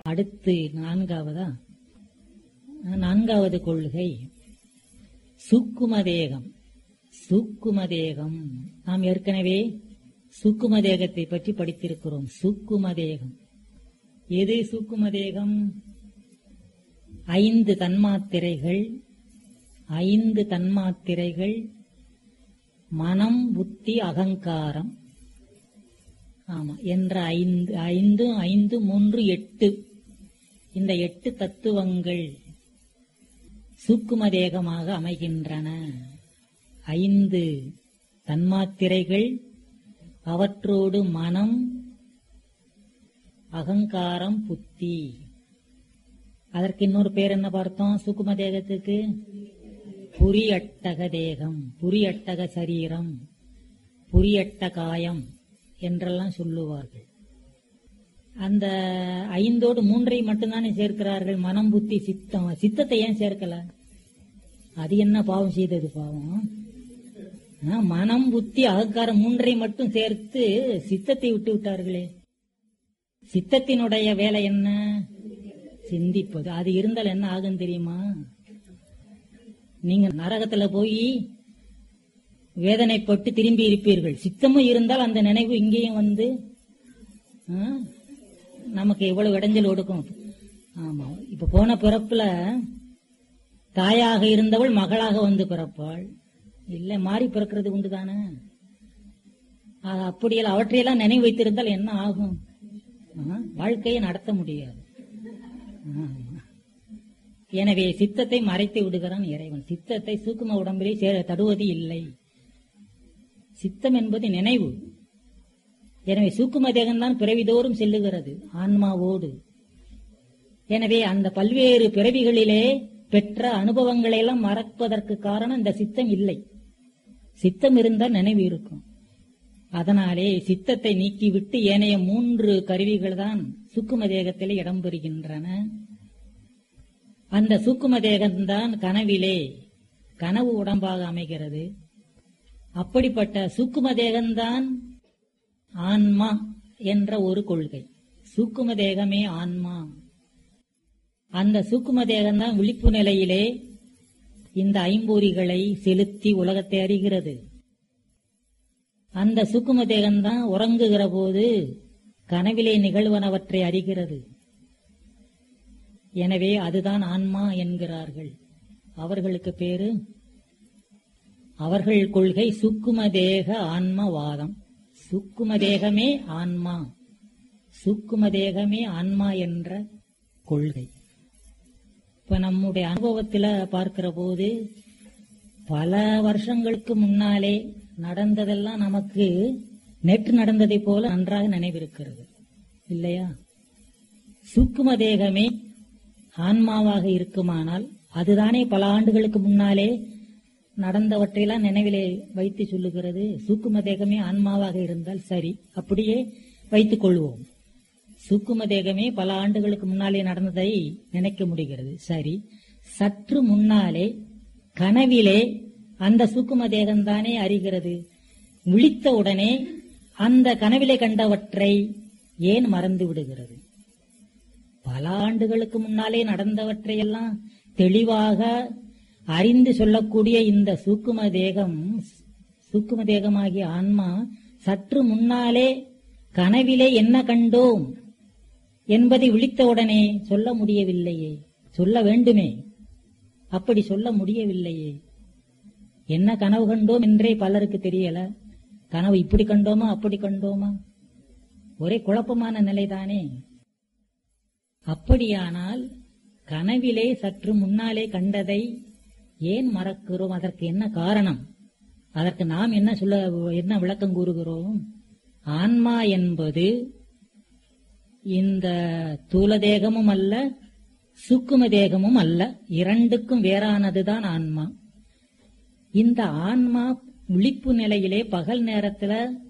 அடுத்து நான்காவதா நான்காவது கொள்கை சூக்குமதேகம் சூக்குமதேகம் நாம் ஏற்கனவே சூக்குமதேகத்தை பற்றி படித்திருக்கிறோம் சூக்குமதேகம் எது சூக்குமதேகம் ஐந்து தன்மாத்திரைகள் ஐந்து தன்மாத்திரைகள் மனம் புத்தி அகங்காரம் ஆமா என்ற ஐந்து ஐந்து ஐந்து மூன்று எட்டு இந்த எட்டு தத்துவங்கள் சூக்கும தேகமாக அமைகின்றன ஐந்து தன்மாத்திரைகள் அவற்றோடு மனம் அகங்காரம் புத்தி அதற்கு இன்னொரு பேர் என்ன பார்த்தோம் சூக்கும தேகத்துக்கு புரியட்டக தேகம் புரியட்டக சரீரம் புரியட்ட காயம் என்றெல்லாம் சொல்லுவார்கள் அந்த ஐந்தோடு மூன்றை மட்டும்தானே சேர்க்கிறார்கள் மனம் புத்தி சித்தம் சித்தத்தை ஏன் சேர்க்கல அது என்ன பாவம் செய்தது பாவம் ஆ, மனம் புத்தி அகங்காரம் மூன்றை மட்டும் சேர்த்து சித்தத்தை விட்டு விட்டார்களே சித்தத்தினுடைய வேலை என்ன சிந்திப்பது அது இருந்தால் என்ன ஆகும் தெரியுமா நீங்க நரகத்துல போய் வேதனைப்பட்டு திரும்பி இருப்பீர்கள் சித்தமும் இருந்தால் அந்த நினைவு இங்கேயும் வந்து ஆ, நமக்கு எவ்வளவு இடைஞ்சல் கொடுக்கும் ஆமா இப்ப போன பிறப்புல தாயாக இருந்தவள் மகளாக வந்து பிறப்பாள் இல்ல மாறி பிறக்கிறது உண்டுதானே ஆக, அப்படியெல்லாம் அவற்றையெல்லாம் நினைவு வைத்திருந்தால் என்ன ஆகும் ஆ, வாழ்க்கையை நடத்த முடியாது ஆமா. எனவே சித்தத்தை மறைத்து விடுகிறான் இறைவன் சித்தத்தை சூக்கும உடம்பிலே சேர தடுவது இல்லை சித்தம் என்பது நினைவு எனவே சூக்கும தேகம்தான் பிறவிதோறும் செல்லுகிறது ஆன்மாவோடு எனவே அந்த பல்வேறு பிறவிகளிலே பெற்ற அனுபவங்களை எல்லாம் மறப்பதற்கு காரணம் இந்த சித்தம் இல்லை சித்தம் இருந்தால் நினைவு இருக்கும் அதனாலே சித்தத்தை நீக்கிவிட்டு ஏனைய மூன்று கருவிகள் தான் சூக்கும தேகத்திலே இடம்பெறுகின்றன அந்த சூக்கும தேகம்தான் கனவிலே கனவு உடம்பாக அமைகிறது அப்படிப்பட்ட சூக்கும தேகம்தான் ஆன்மா என்ற ஒரு கொள்கை சூக்கும தேகமே ஆன்மா அந்த சூக்கும தேகம்தான் விழிப்பு நிலையிலே இந்த ஐம்பொறிகளை செலுத்தி உலகத்தை அறிகிறது அந்த சூக்கும தேகம்தான் உறங்குகிற போது கனவிலே நிகழ்வனவற்றை அறிகிறது எனவே அதுதான் ஆன்மா என்கிறார்கள் அவர்களுக்கு பேரு அவர்கள் கொள்கை சுக்கும தேக ஆன்மவாதம் சுக்கும தேகமே ஆன்மா சுக்கும தேகமே ஆன்மா என்ற கொள்கை இப்ப நம்முடைய அனுபவத்துல பார்க்கிற போது பல வருஷங்களுக்கு முன்னாலே நடந்ததெல்லாம் நமக்கு நேற்று நடந்ததை போல நன்றாக நினைவிருக்கிறது இல்லையா சூக்கும தேகமே ஆன்மாவாக இருக்குமானால் அதுதானே பல ஆண்டுகளுக்கு முன்னாலே நடந்தவற்றையெல்லாம் நினைவிலே வைத்து சொல்லுகிறது சூக்கும தேகமே ஆன்மாவாக இருந்தால் சரி அப்படியே வைத்துக் கொள்வோம் சூக்கும தேகமே பல ஆண்டுகளுக்கு முன்னாலே நடந்ததை நினைக்க முடிகிறது சரி சற்று முன்னாலே கனவிலே அந்த சூக்கும தேகம்தானே அறிகிறது விழித்த உடனே அந்த கனவிலே கண்டவற்றை ஏன் மறந்து விடுகிறது பல ஆண்டுகளுக்கு முன்னாலே நடந்தவற்றையெல்லாம் தெளிவாக அறிந்து சொல்லக்கூடிய இந்த சூக்கும தேகம் சூக்கும தேகமாகிய ஆன்மா சற்று முன்னாலே கனவிலே என்ன கண்டோம் என்பதை விழித்தவுடனே சொல்ல முடியவில்லையே சொல்ல வேண்டுமே அப்படி சொல்ல முடியவில்லையே என்ன கனவு கண்டோம் என்றே பலருக்கு தெரியல கனவு இப்படி கண்டோமா அப்படி கண்டோமா ஒரே குழப்பமான நிலைதானே அப்படியானால் கனவிலே சற்று முன்னாலே கண்டதை ஏன் மறக்கிறோம் அதற்கு என்ன காரணம் அதற்கு நாம் என்ன சொல்ல என்ன விளக்கம் கூறுகிறோம் ஆன்மா என்பது இந்த தூல தேகமும் அல்ல சூக்கும தேகமும் அல்ல இரண்டுக்கும் வேறானதுதான் ஆன்மா இந்த ஆன்மா விழிப்பு நிலையிலே பகல் நேரத்துல